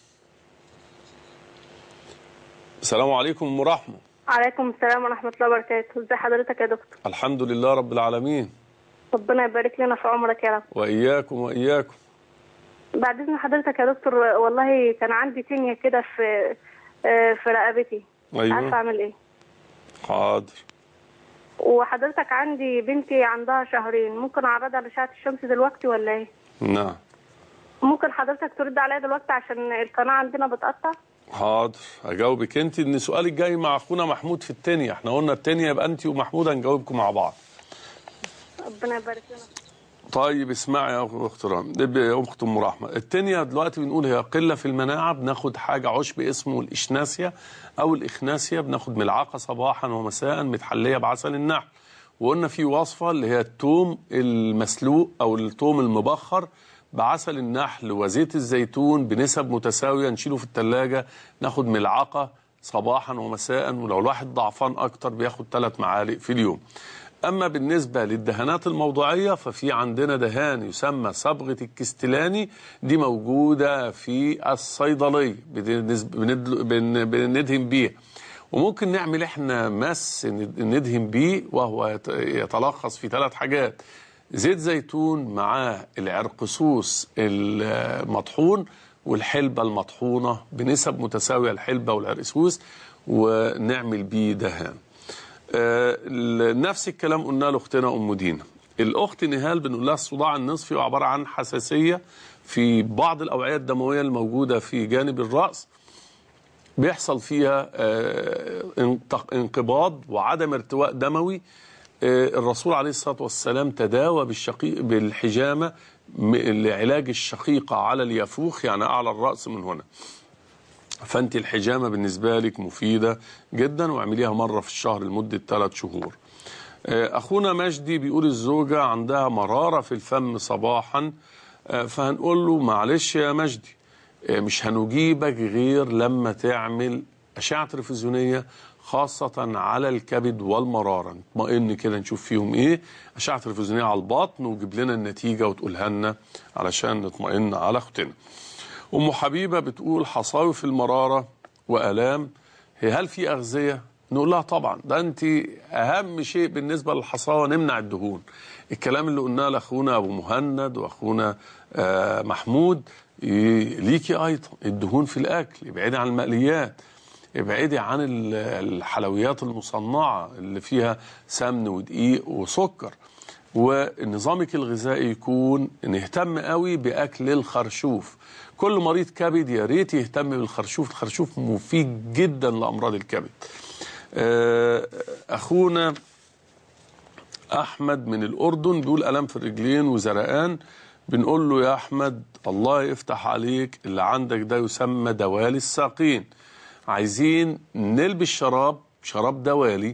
السلام عليكم ام رحمه عليكم السلام ورحمة الله وبركاته ازي حضرتك يا دكتور الحمد لله رب العالمين ربنا يبارك لنا في عمرك يا رب واياكم واياكم بعد اذن حضرتك يا دكتور والله كان عندي تنية كده في آه، في رقبتي أيوة. عارفة اعمل ايه حاضر وحضرتك عندي بنتي عندها شهرين ممكن اعرضها لأشعة الشمس دلوقتي ولا ايه نعم ممكن حضرتك ترد عليا دلوقتي عشان القناة عندنا بتقطع حاضر اجاوبك انت ان سؤالك جاي مع اخونا محمود في التانية احنا قلنا التانية يبقى انت ومحمود هنجاوبكم مع بعض ربنا يبارك لنا طيب اسمعي يا اخت رام يا اخت ام رحمه التانية دلوقتي بنقول هي قله في المناعه بناخد حاجه عشب اسمه الاشناسيا او الاخناسيا بناخد ملعقه صباحا ومساء متحليه بعسل النحل وقلنا في وصفه اللي هي التوم المسلوق او التوم المبخر بعسل النحل وزيت الزيتون بنسب متساويه نشيله في الثلاجه ناخد ملعقه صباحا ومساء ولو الواحد ضعفان اكتر بياخد ثلاث معالق في اليوم أما بالنسبة للدهانات الموضوعية ففي عندنا دهان يسمى صبغة الكستلاني دي موجودة في الصيدلية بنز- بندل- بن- بندهن بيها وممكن نعمل احنا مس ندهن بيه وهو يت- يتلخص في ثلاث حاجات زيت زيتون معاه العرقسوس المطحون والحلبة المطحونة بنسب متساوية الحلبة والعرقسوس ونعمل بيه دهان آه، ال- نفس الكلام قلنا لاختنا ام دينا الاخت نهال بنقول لها الصداع النصفي هو عباره عن حساسيه في بعض الاوعيه الدمويه الموجوده في جانب الراس بيحصل فيها آه، انت- انقباض وعدم ارتواء دموي آه، الرسول عليه الصلاه والسلام تداوى بالشقيق بالحجامه م- لعلاج الشقيقه على اليافوخ يعني اعلى الراس من هنا فانت الحجامه بالنسبه لك مفيده جدا واعمليها مره في الشهر لمده ثلاث شهور. آه، اخونا مجدي بيقول الزوجه عندها مراره في الفم صباحا آه، فهنقول له معلش يا مجدي آه، مش هنجيبك غير لما تعمل اشعه تلفزيونيه خاصة على الكبد والمرارة نطمئن كده نشوف فيهم ايه أشعة تلفزيونية على البطن وجيب لنا النتيجة وتقولها لنا علشان نطمئن على أختنا أم حبيبة بتقول حصاوي المرارة وآلام هي هل في أغذية؟ نقول لها طبعا ده أنت أهم شيء بالنسبة للحصاوة نمنع الدهون الكلام اللي قلناه لأخونا أبو مهند وأخونا آه محمود ي- ليكي أيضا الدهون في الأكل ابعدي عن المقليات ابعدي عن ال- الحلويات المصنعة اللي فيها سمن ودقيق وسكر ونظامك الغذائي يكون نهتم قوي باكل الخرشوف كل مريض كبد يا ريت يهتم بالخرشوف الخرشوف مفيد جدا لامراض الكبد آه، اخونا احمد من الاردن بيقول الام في الرجلين وزرقان بنقول له يا احمد الله يفتح عليك اللي عندك ده يسمى دوالي الساقين عايزين نلبس شراب شراب دوالي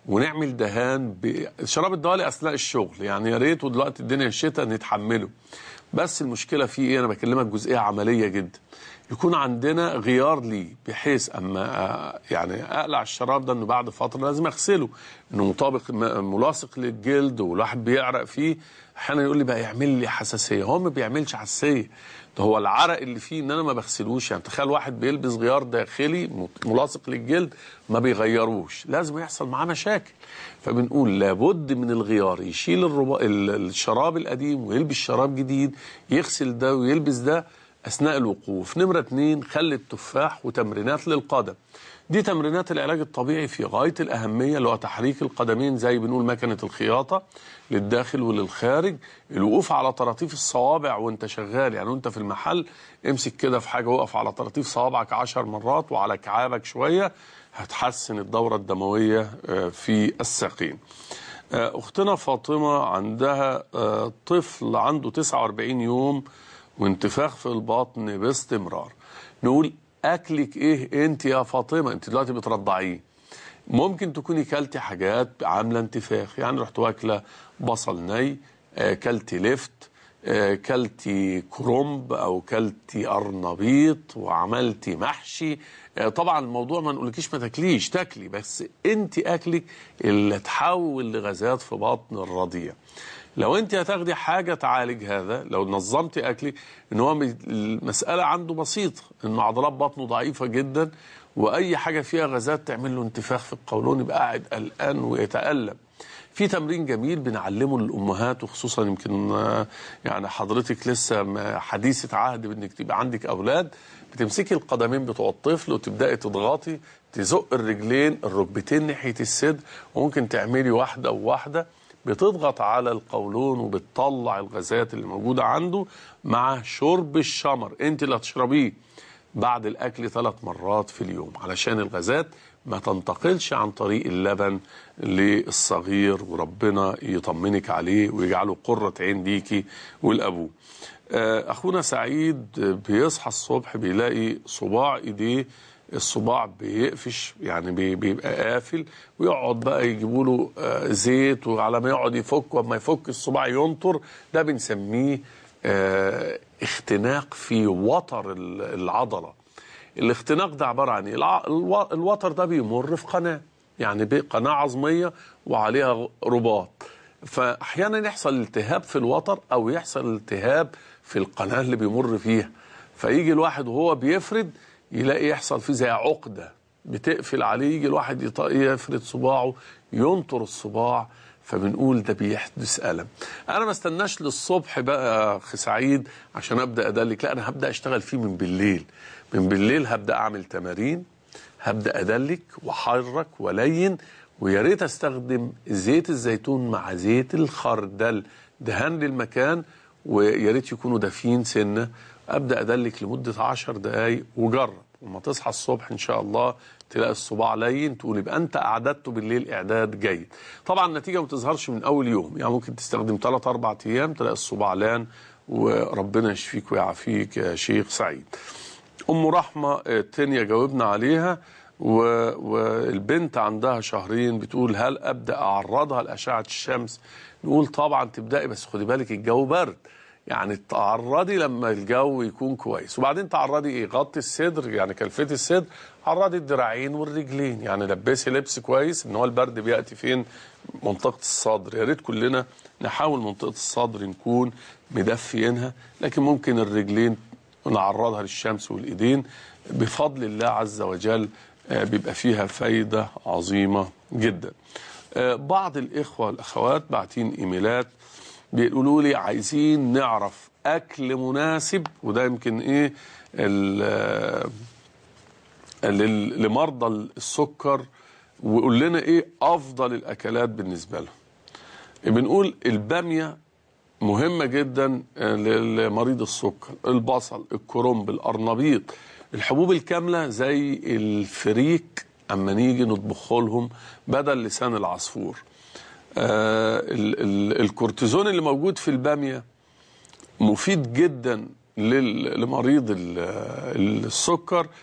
ونعمل دهان ب... شراب الدوالي اثناء الشغل يعني يا ريت ودلوقتي الدنيا الشتاء نتحمله بس المشكله فيه ايه انا بكلمك جزئيه عمليه جدا يكون عندنا غيار ليه بحيث اما آه، يعني اقلع الشراب ده انه بعد فتره لازم اغسله انه مطابق م- ملاصق للجلد والواحد بيعرق فيه احيانا يقول لي بقى يعمل لي حساسيه هو ما بيعملش حساسيه ده هو العرق اللي فيه ان انا ما بغسلوش يعني تخيل واحد بيلبس غيار داخلي م- ملاصق للجلد ما بيغيروش لازم يحصل معاه مشاكل فبنقول لابد من الغيار يشيل الربا... ال- الشراب القديم ويلبس شراب جديد يغسل ده ويلبس ده اثناء الوقوف نمره اتنين خل التفاح وتمرينات للقدم دي تمرينات العلاج الطبيعي في غايه الاهميه اللي هو تحريك القدمين زي بنقول مكنه الخياطه للداخل وللخارج الوقوف على طراطيف الصوابع وانت شغال يعني وانت في المحل امسك كده في حاجه وقف على طراطيف صوابعك عشر مرات وعلى كعابك شويه هتحسن الدوره الدمويه آه، في الساقين آه، اختنا فاطمه عندها آه، طفل عنده 49 يوم وانتفاخ في البطن باستمرار نقول اكلك ايه انت يا فاطمه انت دلوقتي بترضعيه ممكن تكوني كلتي حاجات عامله انتفاخ يعني رحت واكله بصل ني آه، كلتي لفت آه، كلتي كرنب او كلتي قرنبيط وعملتي محشي آه، طبعا الموضوع ما نقولكيش ما تاكليش تاكلي بس انت اكلك اللي تحول لغازات في بطن الرضيع لو انت هتاخدي حاجه تعالج هذا لو نظمتي اكلك ان هو المساله عنده بسيطه انه عضلات بطنه ضعيفه جدا واي حاجه فيها غازات تعمل له انتفاخ في القولون يبقى قاعد قلقان ويتالم في تمرين جميل بنعلمه للامهات وخصوصا يمكن آه، يعني حضرتك لسه ما- حديثه عهد بانك تبقى عندك اولاد بتمسكي القدمين بتوع الطفل وتبداي تضغطي تزق الرجلين الركبتين ناحيه الصدر وممكن تعملي واحده وواحده بتضغط على القولون وبتطلع الغازات اللي موجوده عنده مع شرب الشمر انت اللي هتشربيه بعد الاكل ثلاث مرات في اليوم علشان الغازات ما تنتقلش عن طريق اللبن للصغير وربنا يطمنك عليه ويجعله قرة عين ليكي والابوه آه، اخونا سعيد بيصحى الصبح بيلاقي صباع ايديه الصباع بيقفش يعني بي- بيبقى قافل ويقعد بقى يجيبوا له آه، زيت وعلى ما يقعد يفك وما يفك الصباع ينطر ده بنسميه آه، اختناق في وتر ال- العضله الاختناق ده عباره عن ايه الع- الو- الوتر ده بيمر في قناه يعني بي- قناه عظميه وعليها رباط فاحيانا يحصل التهاب في الوتر او يحصل التهاب في القناه اللي بيمر فيها فيجي الواحد وهو بيفرد يلاقي يحصل فيه زي عقده بتقفل عليه يجي الواحد يط- يفرد صباعه ينطر الصباع فبنقول ده بيحدث ألم أنا ما استناش للصبح بقى يا أخي سعيد عشان أبدأ أدلك لا أنا هبدأ أشتغل فيه من بالليل من بالليل هبدأ أعمل تمارين هبدأ أدلك وأحرك ولين ويا ريت استخدم زيت الزيتون مع زيت الخردل دهان للمكان ويا ريت يكونوا دافيين سنه ابدا ادلك لمده عشر دقائق وجرب وما تصحى الصبح ان شاء الله تلاقي الصباع لين تقول يبقى انت اعددته بالليل اعداد جيد طبعا النتيجه ما تظهرش من اول يوم يعني ممكن تستخدم 3 4 ايام تلاقي الصباع لان وربنا يشفيك ويعافيك يا شيخ سعيد ام رحمه التانية جاوبنا عليها و... والبنت عندها شهرين بتقول هل ابدا اعرضها لاشعه الشمس نقول طبعا تبداي بس خدي بالك الجو برد يعني تعرضي لما الجو يكون كويس وبعدين تعرضي ايه غطي الصدر يعني كلفتي الصدر عرضي الدراعين والرجلين يعني لبسي لبس كويس ان هو البرد بياتي فين منطقه الصدر يا ريت كلنا نحاول منطقه الصدر نكون مدفيينها لكن ممكن الرجلين نعرضها للشمس والايدين بفضل الله عز وجل آه، بيبقى فيها فايده عظيمه جدا آه، بعض الاخوه والاخوات باعتين ايميلات بيقولوا لي عايزين نعرف اكل مناسب وده يمكن ايه ال- لل- لمرضى السكر وقول لنا ايه افضل الاكلات بالنسبه لهم بنقول الباميه مهمة جدا لمريض السكر البصل الكرنب القرنبيط الحبوب الكاملة زي الفريك أما نيجي نطبخه لهم بدل لسان العصفور آه ال- ال- الكورتيزون اللي موجود في البامية مفيد جدا لل- لمريض ال- السكر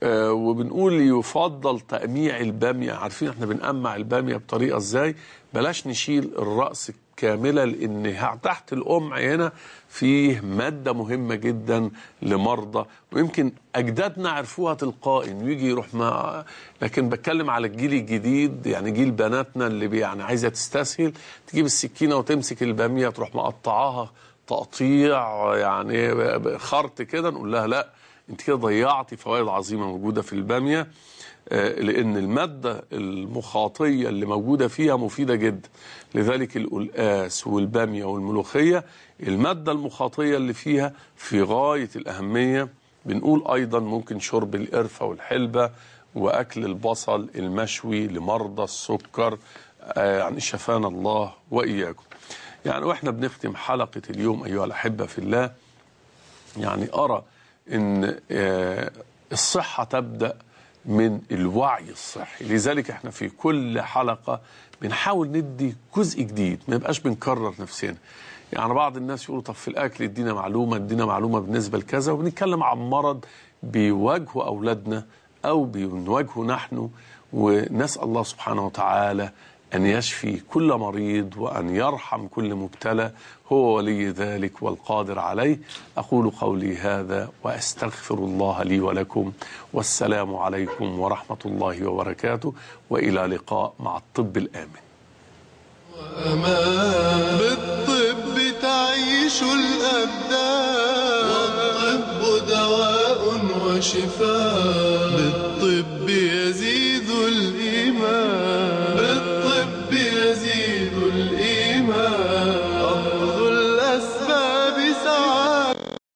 آه، وبنقول يفضل تقميع البامية عارفين احنا بنقمع البامية بطريقة ازاي بلاش نشيل الرأس كاملة لان تحت القمع هنا فيه مادة مهمة جدا لمرضى ويمكن اجدادنا عرفوها تلقائي انه يجي يروح مع لكن بتكلم على الجيل الجديد يعني جيل بناتنا اللي بي- يعني عايزة تستسهل تجيب السكينة وتمسك البامية تروح مقطعاها تقطيع يعني ب- ب- خرط كده نقول لها لا انت كده ضيعتي فوائد عظيمه موجوده في الباميه آه، لان الماده المخاطيه اللي موجوده فيها مفيده جدا لذلك القلقاس والباميه والملوخيه الماده المخاطيه اللي فيها في غايه الاهميه بنقول ايضا ممكن شرب القرفه والحلبه واكل البصل المشوي لمرضى السكر آه، يعني شفانا الله واياكم يعني واحنا بنختم حلقه اليوم ايها الاحبه في الله يعني أرى أن آه، الصحة تبدأ من الوعي الصحي لذلك احنا في كل حلقة بنحاول ندي جزء جديد ما يبقاش بنكرر نفسنا يعني بعض الناس يقولوا طب في الأكل ادينا معلومة ادينا معلومة بالنسبة لكذا وبنتكلم عن مرض بيواجهه أولادنا أو بنواجهه نحن ونسأل الله سبحانه وتعالى أن يشفي كل مريض وأن يرحم كل مبتلى هو ولي ذلك والقادر عليه أقول قولي هذا وأستغفر الله لي ولكم والسلام عليكم ورحمة الله وبركاته وإلى لقاء مع الطب الآمن أمان بالطب تعيش الأبدان والطب دواء وشفاء بالطب